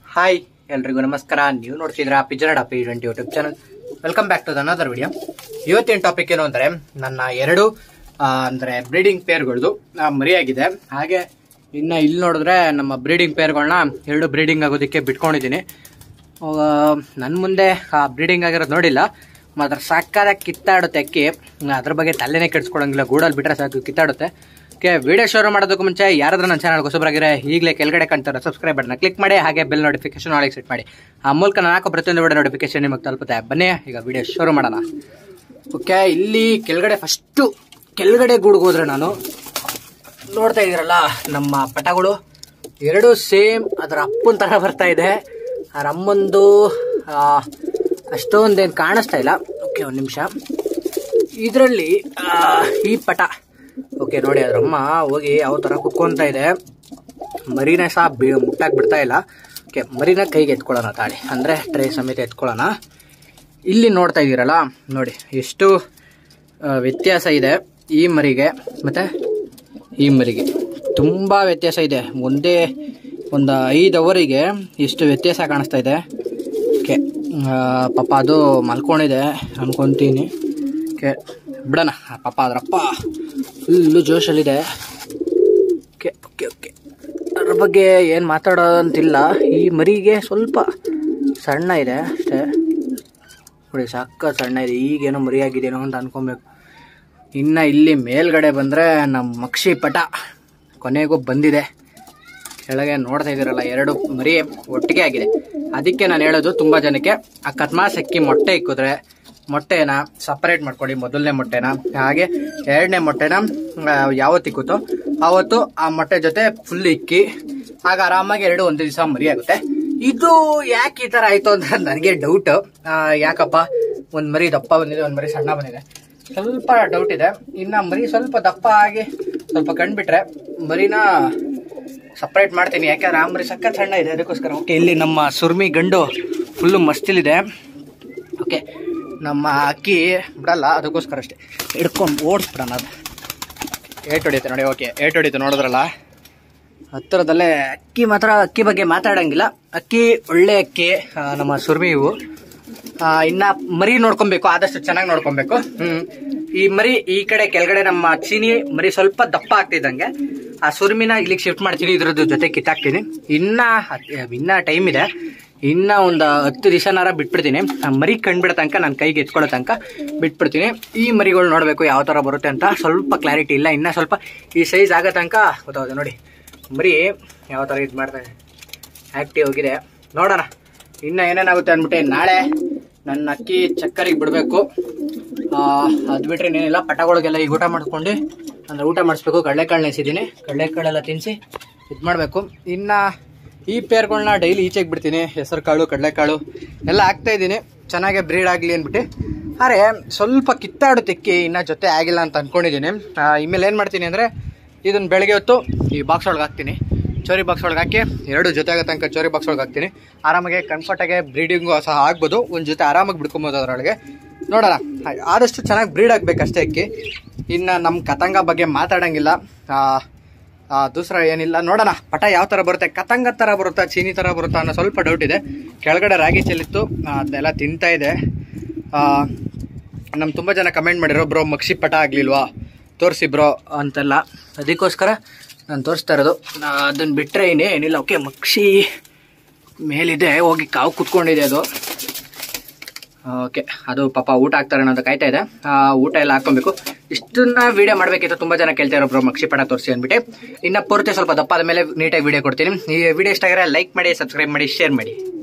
hi ಎಲ್ರಿಗೂ ನಮಸ್ಕಾರ ನೀವು ನೋಡ್ತಿದ್ರ ಪಿಜನಡ P twenty YouTube channel welcome back to another video ಇವತ್ತಿನ ಟಾಪಿಕ್ ಏನು ಅಂದರೆ ನನ್ನ ಎರಡು ಆ, ಅಂದ್ರೆ ಬ್ರೀಡಿಂಗ್ ಪೇರ್ಗಳದು ಮರಿಯಾಗಿದೆ ಹಾಗೆ ಇನ್ನು ಇಲ್ಲಿ ನೋಡಿದ್ರೆ ನಮ್ಮ ಬ್ರೀಡಿಂಗ್ ಪೇರ್ಗಳನ್ನ ಎರಡು ಬ್ರೀಡಿಂಗ್ ಆಗೋದಕ್ಕೆ ಬಿಟ್ಕೊಂಡಿದ್ದೀನಿ ನನ್ನ ಮುಂದೆ ಆ ಬ್ರೀಡಿಂಗ್ ಆಗಿರೋದು ನೋಡಿಲ್ಲ ಮಾತ್ರ ಸಾಕಾದ ಕಿತ್ತಾಡುತ್ತೆ ಅಕ್ಕಿ ಅದ್ರ ಬಗ್ಗೆ ತಲೆನೇ ಕೆಡ್ಸ್ಕೊಳಂಗಿಲ್ಲ ಗೂಡಲ್ಲಿ ಬಿಟ್ರೆ ಸಾಕು ಕಿತ್ತಾಡುತ್ತೆ ಓಕೆ ವಿಡಿಯೋ ಶುರು ಮಾಡೋದಕ್ಕೂ ಮುಂಚೆ ಯಾರಾದ್ರೂ ನನ್ನ ಚಾನಲ್ ಹೊಸಬರಾಗಿದ್ರೆ ಈಗಲೇ ಕೆಳಗಡೆ ಕಾಣ್ತಾರೆ ಸಬ್ಸ್ಕ್ರೈಬ್ ಬಟನ್ ಕ್ಲಿಕ್ ಮಾಡಿ ಹಾಗೆ ಬೆಲ್ ನೋಟಿಫಿಕೇಶನ್ ಆಳಿಗೆ ಸೆಟ್ ಮಾಡಿ ಆ ಮೂಲಕ ನಾನು ಹಾಕೋ ಪ್ರತಿಯೊಂದು ವಿಡಿಯೋ ನೋಟಿಫಿಕೇಶನ್ ನಿಮಗೆ ತಲುಪುತ್ತೆ ಬನ್ನಿ ಈಗ ವಿಡಿಯೋ ಶುರು ಮಾಡೋಣ ಓಕೆ ಇಲ್ಲಿ ಕೆಳಗಡೆ ಫಸ್ಟು ಕೆಳಗಡೆ ಗೂಡ್ಗೆ ಹೋದ್ರೆ ನಾನು ನೋಡ್ತಾ ಇದೀರಲ್ಲ ನಮ್ಮ ಪಟಗಳು ಎರಡು ಸೇಮ್ ಅದರ ಅಪ್ಪನ ತರ ಬರ್ತಾ ಇದೆ ಅದರ ಅಮ್ಮಂದು ಆ, ಅಷ್ಟೊಂದೇನು ಕಾಣಿಸ್ತಾ ಇಲ್ಲ ಓಕೆ ಒಂದು ನಿಮಿಷ ಇದರಲ್ಲಿ ಈ ಪಟ ಓಕೆ ನೋಡಿ ಅದ್ರ ಅಮ್ಮ ಹೋಗಿ ಯಾವ ಥರ ಕುತ್ಕೊಂತ ಇದೆ ಮರಿನ ಸಹ ಬಿ ಮುಟ್ಟಾಕ್ ಬಿಡ್ತಾ ಇಲ್ಲ ಓಕೆ ಮರಿನ ಕೈಗೆ ಎತ್ಕೊಳ್ಳೋಣ ತಾಳಿ ಅಂದರೆ ಟ್ರೇ ಸಮೇತ ಎತ್ಕೊಳ್ಳೋಣ ಇಲ್ಲಿ ನೋಡ್ತಾ ಇದ್ದೀರಲ್ಲ ನೋಡಿ ಎಷ್ಟು ಆ, ವ್ಯತ್ಯಾಸ ಇದೆ ಈ ಮರಿಗೆ ಮತ್ತು ಈ ಮರಿಗೆ ತುಂಬ ವ್ಯತ್ಯಾಸ ಇದೆ ಒಂದೇ ಒಂದು ಐದು ಅವರಿಗೆ ಎಷ್ಟು ವ್ಯತ್ಯಾಸ ಕಾಣಿಸ್ತಾ ಇದೆ ಓಕೆ ಪಾಪ ಅದು ಮಲ್ಕೊಂಡಿದೆ ಅನ್ಕೊಂತೀನಿ ಓಕೆ ಬಿಡೋಣ ಆ ಪಾಪ ಅದ್ರಪ್ಪ ಫುಲ್ಲು ಜೋಶಲ್ಲಿದೆ ಓಕೆ ಓಕೆ ಓಕೆ ಅದ್ರ ಬಗ್ಗೆ ಏನು ಮಾತಾಡೋದಂತಿಲ್ಲ ಈ ಮರಿಗೆ ಸ್ವಲ್ಪ ಸಣ್ಣ ಇದೆ ಅಷ್ಟೇ ನೋಡಿ ಸಾಕ ಸಣ್ಣ ಇದೆ ಈಗೇನೋ ಮರಿಯಾಗಿದೆಯೋ ಅಂತ ಅನ್ಕೊಬೇಕು ಇನ್ನು ಇಲ್ಲಿ ಮೇಲ್ಗಡೆ ಬಂದರೆ ನಮ್ಮ ಮಕ್ಷಿ ಪಟ ಕೊನೆಗೂ ಬಂದಿದೆ ಕೆಳಗೆ ನೋಡ್ತಾ ಇದ್ದೀರಲ್ಲ ಎರಡು ಮರಿ ಒಟ್ಟಿಗೆ ಆಗಿದೆ ಅದಕ್ಕೆ ನಾನು ಹೇಳೋದು ತುಂಬ ಜನಕ್ಕೆ ಅಕಸ್ಮಾತ್ ಅಕ್ಕಿ ಮೊಟ್ಟೆ ಇಕ್ಕಿದ್ರೆ ಮೊಟ್ಟೆನ ಸಪರೇಟ್ ಮಾಡ್ಕೊಳ್ಳಿ ಮೊದಲನೇ ಮೊಟ್ಟೆನ ಹಾಗೆ ಎರಡನೇ ಮೊಟ್ಟೆನ ಆ, ಯಾವತ್ತು ಇಕ್ಕುತ್ತೋ ಆವತ್ತು ಆ ಮೊಟ್ಟೆ ಜೊತೆ ಫುಲ್ ಇಕ್ಕಿ ಆಗ ಆರಾಮಾಗಿ ಎರಡು ಒಂದು ದಿವಸ ಮರಿ ಆಗುತ್ತೆ ಇದು ಯಾಕೆ ಈ ಥರ ಆಯಿತು ಅಂತ ನನಗೆ ಡೌಟ್ ಯಾಕಪ್ಪ ಒಂದು ಮರಿ ದಪ್ಪ ಬಂದಿದೆ ಒಂದು ಮರಿ ಸಣ್ಣ ಬಂದಿದೆ ಸ್ವಲ್ಪ ಡೌಟ್ ಇದೆ ಇನ್ನು ಮರಿ ಸ್ವಲ್ಪ ದಪ್ಪ ಆಗಿ ಸ್ವಲ್ಪ ಕಂಡುಬಿಟ್ರೆ ಮರಿನ ಸಪ್ರೇಟ್ ಮಾಡ್ತೀನಿ ಯಾಕಂದ್ರೆ ಆ ಮರಿ ಸಖತ್ ಸಣ್ಣ ಇದೆ ಅದಕ್ಕೋಸ್ಕರ ಓಕೆ ಇಲ್ಲಿ ನಮ್ಮ ಸುರ್ಮಿ ಗಂಡು ಫುಲ್ಲು ಮಸ್ತಿಲಿದೆ ಓಕೆ ನಮ್ಮ ಅಕ್ಕಿ ಬಿಡಲ್ಲ ಅದಕ್ಕೋಸ್ಕರ ಅಷ್ಟೇ ಹಿಡ್ಕೊಂಡು ಓಡಿಸ್ಬಿಡೋಣ ಅದು ಏಟ್ ಹೊಡಿಯುತ್ತೆ ನೋಡಿ ಓಕೆ ಏಟ್ ಹೊಡಿತು ನೋಡಿದ್ರಲ್ಲ ಹತ್ತಿರದಲ್ಲೇ ಅಕ್ಕಿ ಮಾತ್ರ ಅಕ್ಕಿ ಬಗ್ಗೆ ಮಾತಾಡಂಗಿಲ್ಲ ಅಕ್ಕಿ ಒಳ್ಳೆ ಅಕ್ಕಿ ಆ, ನಮ್ಮ ಸುರ್ಮಿ ಇವು ಆ, ಇನ್ನ ಮರಿ ನೋಡ್ಕೊಬೇಕು ಆದಷ್ಟು ಚೆನ್ನಾಗಿ ನೋಡ್ಕೊಬೇಕು ಹ್ಮ್ ಈ ಮರಿ ಈ ಕಡೆ ಕೆಳಗಡೆ ನಮ್ಮ ಚೀನಿ ಮರಿ ಸ್ವಲ್ಪ ದಪ್ಪ ಆಗ್ತಿದ್ದಂಗೆ ಆ ಸುರ್ಮಿನ ಇಲ್ಲಿಗೆ ಶಿಫ್ಟ್ ಮಾಡ್ತೀನಿ ಇದ್ರದ್ದು ಜೊತೆ ಕಿತ್ತಾಕ್ತೀನಿ ಇನ್ನ ಹತ್- ಇನ್ನ ಟೈಮ್ ಇದೆ ಇನ್ನ ಒಂದು ಹತ್ತು ದಿವಸನಾರ ಬಿಟ್ಬಿಡ್ತೀನಿ ಆ ಮರಿ ಕಂಡ್ಬಿಡೋ ತನಕ ನನ್ನ ಕೈಗೆ ಎತ್ಕೊಳ್ಳೋ ತನಕ ಬಿಟ್ಬಿಡ್ತೀನಿ ಈ ಮರಿಗಳು ನೋಡಬೇಕು ಯಾವ ಥರ ಬರುತ್ತೆ ಅಂತ ಸ್ವಲ್ಪ ಕ್ಲಾರಿಟಿ ಇಲ್ಲ ಇನ್ನ ಸ್ವಲ್ಪ ಈ ಸೈಜ್ ಆಗೋ ತನಕ ಗೊತ್ತಾಗುತ್ತೆ ನೋಡಿ ಮರಿ ಯಾವ ಥರ ಇದು ಮಾಡ್ತಾ ಇದೆ ಆ್ಯಕ್ಟಿವ್ ಆಗಿದೆ ನೋಡೋಣ ಇನ್ನು ಏನೇನಾಗುತ್ತೆ ಅಂದ್ಬಿಟ್ಟು ನಾಳೆ ನನ್ನ ಅಕ್ಕಿ ಚಕ್ಕರಿಗೆ ಬಿಡಬೇಕು ಅದು ಬಿಟ್ರೆ ಏನಿಲ್ಲ ಪಟಗಳಿಗೆಲ್ಲ ಈಗ ಊಟ ಮಾಡ್ಕೊಂಡು ಅಂದರೆ ಊಟ ಮಾಡಿಸ್ಬೇಕು ಕಡಲೆಕಾಳು ನೆನೆಸಿದ್ದೀನಿ ಕಡಲೆಕಾಳೆಲ್ಲ ತಿನ್ನಿಸಿ ಇದು ಮಾಡಬೇಕು ಇನ್ನು ಈ ಪೇರ್ಗಳನ್ನ ಡೈಲಿ ಈಚೆಗೆ ಬಿಡ್ತೀನಿ ಹೆಸರು ಕಾಳು ಕಡಲೆಕಾಳು ಎಲ್ಲ ಹಾಕ್ತಾ ಇದ್ದೀನಿ ಚೆನ್ನಾಗೆ ಬ್ರೀಡ್ ಆಗಲಿ ಅಂದ್ಬಿಟ್ಟು ಆದರೆ ಸ್ವಲ್ಪ ಕಿತ್ತಾಡು ತೆಕ್ಕಿ ಇನ್ನೂ ಜೊತೆ ಆಗಿಲ್ಲ ಅಂತ ಅಂದ್ಕೊಂಡಿದ್ದೀನಿ ಇನ್ಮೇಲೆ ಏನು ಮಾಡ್ತೀನಿ ಅಂದರೆ ಇದನ್ನು ಬೆಳಗ್ಗೆ ಹೊತ್ತು ಈ ಬಾಕ್ಸ್ ಒಳಗೆ ಹಾಕ್ತೀನಿ ಚೋರಿ ಬಾಕ್ಸ್ ಒಳಗೆ ಹಾಕಿ ಎರಡು ಜೊತೆ ಆಗೋ ತನಕ ಚೋರಿ ಬಾಕ್ಸ್ ಒಳಗೆ ಹಾಕ್ತೀನಿ ಆರಾಮಾಗಿ ಕಂಫರ್ಟಾಗಿ ಬ್ರೀಡಿಂಗು ಸಹ ಆಗ್ಬೋದು ಒಂದು ಜೊತೆ ಆರಾಮಾಗಿ ಬಿಡ್ಕೊಬೋದು ಅದರೊಳಗೆ ನೋಡೋಣ ಆ- ಆದಷ್ಟು ಚೆನ್ನಾಗಿ ಬ್ರೀಡ್ ಆಗಬೇಕು ಅಷ್ಟೇ ಅಕ್ಕಿ ಇನ್ನು ನಮ್ಮ ಕತಂಗ ಬಗ್ಗೆ ಮಾತಾಡೋಂಗಿಲ್ಲ ದೂಸರ ಏನಿಲ್ಲ ನೋಡೋಣ ಪಟ ಯಾವ ಥರ ಬರುತ್ತೆ ಕತಂಗ ಥರ ಬರುತ್ತಾ ಚೀನಿ ಥರ ಬರುತ್ತಾ ಅನ್ನೋ ಸ್ವಲ್ಪ ಡೌಟ್ ಇದೆ ಕೆಳಗಡೆ ರಾಗಿ ಚೆಲ್ಲಿತ್ತು ಆ, ಅದನ್ನೆಲ್ಲ ತಿಂತಾ ಇದೆ ನಮ್ಮ ತುಂಬ ಜನ ಕಮೆಂಟ್ ಮಾಡಿರೋ ಬ್ರೋ ಮಕ್ಷಿ ಪಟ ಆಗಲಿಲ್ವಾ ತೋರಿಸಿ ಬ್ರೋ ಅಂತೆಲ್ಲ ಅದಕ್ಕೋಸ್ಕರ ನಾನು ತೋರಿಸ್ತಾ ಇರೋದು ಅದನ್ನು ಬಿಟ್ಟರೆ ಇನ್ನೇನಿಲ್ಲ ಓಕೆ ಮಕ್ಷಿ ಮೇಲಿದೆ ಹೋಗಿ ಕಾವು ಕುತ್ಕೊಂಡಿದೆ ಅದು ಓಕೆ ಅದು ಪಾಪ ಊಟ ಹಾಕ್ತಾರೆ ಅನ್ನೋದು ಕಾಯ್ತಾ ಇದೆ ಆ, ಊಟ ಎಲ್ಲ ಹಾಕೊಬೇಕು ಇಷ್ಟನ್ನ ವಿಡಿಯೋ ಮಾಡಬೇಕಿತ್ತು ತುಂಬ ಜನ ಕೇಳ್ತಾ ಇರೋ ಬ್ರೋ ಮಕ್ಷಿ ಪಟ ತೋರಿಸಿ ಅಂದ್ಬಿಟ್ಟು ಇನ್ನು ಪೂರ್ತಿ ಸ್ವಲ್ಪ ದಪ್ಪ ಆದ ಮೇಲೆ ನೀಟಾಗಿ ವಿಡಿಯೋ ಕೊಡ್ತೀನಿ ಈ ವಿಡಿಯೋ ಇಷ್ಟ ಆಗಿದ್ರೆ ಲೈಕ್ ಮಾಡಿ ಸಬ್ಸ್ಕ್ರೈಬ್ ಮಾಡಿ ಶೇರ್ ಮಾಡಿ